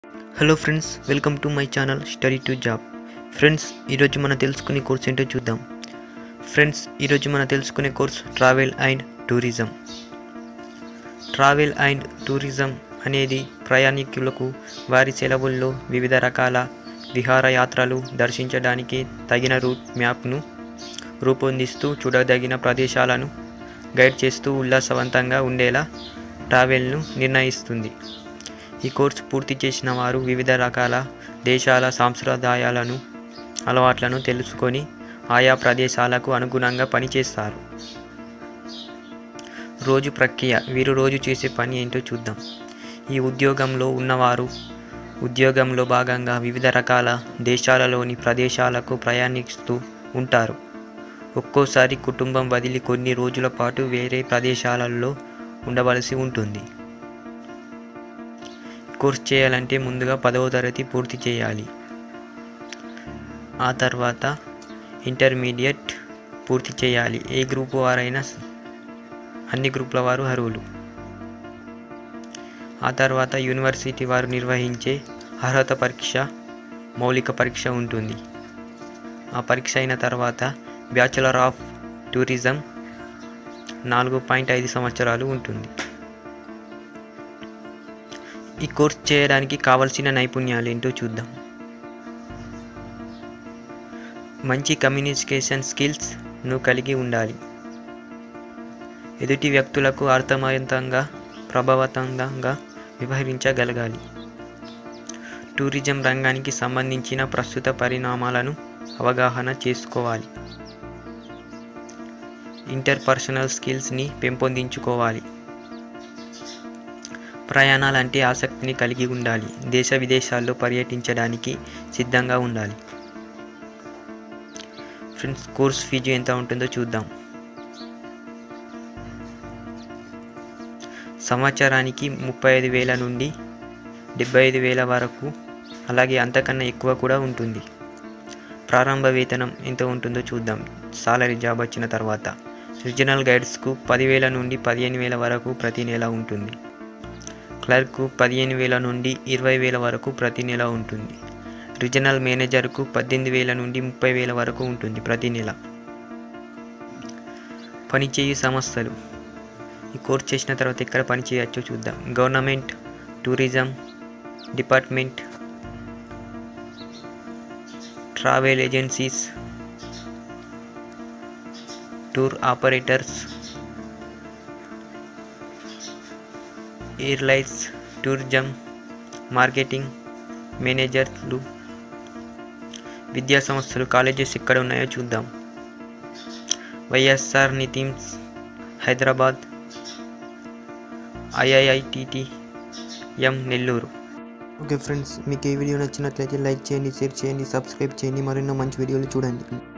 hello friends welcome to my channel study to job friends ఈరోజు మనం తెలుసుకునే course ఏంటో చూద్దాం ఫ్రెండ్స్ ఈరోజు మనం తెలుసుకునే course travel and tourism travel and tourism అనేది ప్రయాణికులకు వారి సెలవుల్లో వివిధ రకాల విహారయాత్రలు దర్శించడానికి తగిన రూట్ మ్యాప్ను రూపొందిస్తూ చూడదగిన ప్రదేశాలను గైడ్ చేస్తూ ఉల్లాసవంతంగా ఉండేలా ట్రావెల్ను నిర్ణయిస్తుంది ఈ కోర్సు పూర్తి చేసిన వారు వివిధ రకాల దేశాల సాంప్రదాయాలను అలవాట్లను తెలుసుకొని ఆయా ప్రదేశాలకు అనుగుణంగా పనిచేస్తారు రోజు ప్రక్రియ వీరు రోజు చేసే పని ఏంటో చూద్దాం ఈ ఉద్యోగంలో ఉన్నవారు ఉద్యోగంలో భాగంగా వివిధ రకాల దేశాలలోని ప్రదేశాలకు ప్రయాణిస్తూ ఉంటారు ఒక్కోసారి కుటుంబం వదిలి కొన్ని రోజుల పాటు వేరే ప్రదేశాలలో ఉండవలసి ఉంటుంది కోర్స్ చేయాలంటే ముందుగా పదవ తరగతి పూర్తి చేయాలి ఆ తర్వాత ఇంటర్మీడియట్ పూర్తి చేయాలి ఏ గ్రూప్ వారైనా స- అన్ని గ్రూపుల వారు అర్హులు ఆ తర్వాత యూనివర్సిటీ వారు నిర్వహించే అర్హత పరీక్ష మౌలిక పరీక్ష ఉంటుంది ఆ పరీక్ష అయిన తర్వాత బ్యాచులర్ ఆఫ్ టూరిజం నాలుగు పాయింట్ ఐదు సంవత్సరాలు ఉంటుంది ఈ కోర్స్ చేయడానికి కావలసిన నైపుణ్యాలు ఏంటో చూద్దాం మంచి కమ్యూనికేషన్ స్కిల్స్ను కలిగి ఉండాలి ఎదుటి వ్యక్తులకు అర్థవంతంగా ప్రభావవంతంగా వ్యవహరించగలగాలి టూరిజం రంగానికి సంబంధించిన ప్రస్తుత పరిణామాలను అవగాహన చేసుకోవాలి ఇంటర్పర్సనల్ స్కిల్స్ని పెంపొందించుకోవాలి ప్రయాణాలంటే ఆసక్తిని కలిగి ఉండాలి దేశ విదేశాల్లో పర్యటించడానికి సిద్ధంగా ఉండాలి ఫ్రెండ్స్ కోర్స్ ఫీజు ఎంత ఉంటుందో చూద్దాం సంవత్సరానికి ముప్పై ఐదు వేల నుండి డెబ్బై ఐదు వేల వరకు అలాగే అంతకన్నా ఎక్కువ కూడా ఉంటుంది ప్రారంభ వేతనం ఎంత ఉంటుందో చూద్దాం సాలరీ జాబ్ వచ్చిన తర్వాత రీజనల్ గైడ్స్కు పదివేల నుండి పదిహేను వేల వరకు ప్రతి నెల ఉంటుంది క్లర్క్ పదిహేను వేల నుండి ఇరవై వేల వరకు ప్రతి నెల ఉంటుంది రీజనల్ మేనేజర్కు పద్దెనిమిది వేల నుండి ముప్పై వేల వరకు ఉంటుంది ప్రతి నెల పనిచేయు సంస్థలు ఈ కోర్స్ చేసిన తర్వాత ఎక్కడ పని చేయొచ్చో చూద్దాం government tourism department travel agencies tour operators airlines tourism marketing మేనేజర్లు విద్యా సంస్థలు కాలేజెస్ ఎక్కడ ఉన్నాయో చూద్దాం వైఎస్ఆర్ నితిమ్స్ Hyderabad IIITT M Nellore okay friends మీకు ఈ వీడియో నచ్చినట్లయితే లైక్ చేయండి షేర్ చేయండి సబ్స్క్రైబ్ చేయండి మరెన్నో మంచి వీడియోలు చూడండి